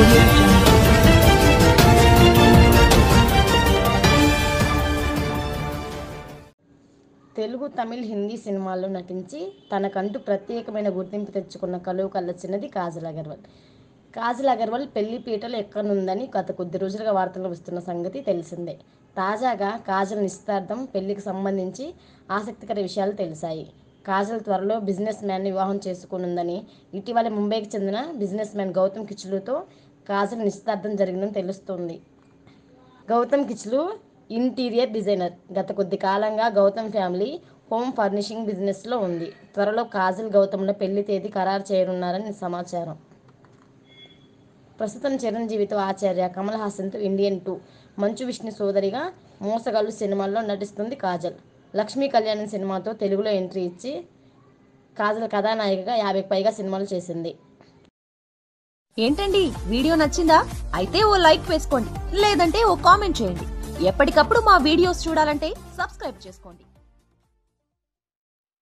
audio jungle. Telugu Tamil Hindi సినిమాల్లో నటించి తనకంటూ ప్రత్యేకమైన గుర్తింపు తెచ్చుకున్న కలువు కళ్ళ చిన్నది కాజల్ అగర్వాల్ కాజల్ అగర్వాల్ పెళ్లి పీటలు ఎక్కనుందని గత కొద్ది రోజులుగా వార్తలు వస్తున్న సంగతి తెలిసిందే తాజాగా కాజల్ నిశ్చితార్థం పెళ్లికి సంబంధించి ఆసక్తికర విషయాలు తెలిసాయి కాజల్ త్వరలో బిజినెస్ మ్యాన్ని వివాహం చేసుకోనుందని ఇటీవల ముంబైకి చెందిన బిజినెస్ మ్యాన్ గౌతమ్ కిచ్లుతో కాజల్ నిశ్చితార్థం జరిగిందని తెలుస్తోంది గౌతమ్ కిచ్లు ఇంటీరియర్ డిజైనర్ గత కొద్ది కాలంగా గౌతమ్ ఫ్యామిలీ హోమ్ ఫర్నిషింగ్ బిజినెస్లో ఉంది త్వరలో కాజల్ గౌతమ్ల పెళ్లి తేదీ ఖరారు చేయనున్నారని సమాచారం ప్రస్తుతం చిరంజీవితో ఆచార్య కమల్ హాసన్తో ఇండియన్ టూ మంచు విష్ణు సోదరిగా మోసగాళ్ళు సినిమాల్లో నటిస్తుంది కాజల్ లక్ష్మీ కళ్యాణం సినిమాతో తెలుగులో ఎంట్రీ ఇచ్చి కాజల్ కథానాయికగా యాభైకి పైగా సినిమాలు చేసింది ఏంటండి వీడియో నచ్చిందా అయితే ఓ లైక్ వేసుకోండి లేదంటే ఓ కామెంట్ చేయండి ఎప్పటికప్పుడు మా వీడియోస్ చూడాలంటే సబ్స్క్రైబ్ చేసుకోండి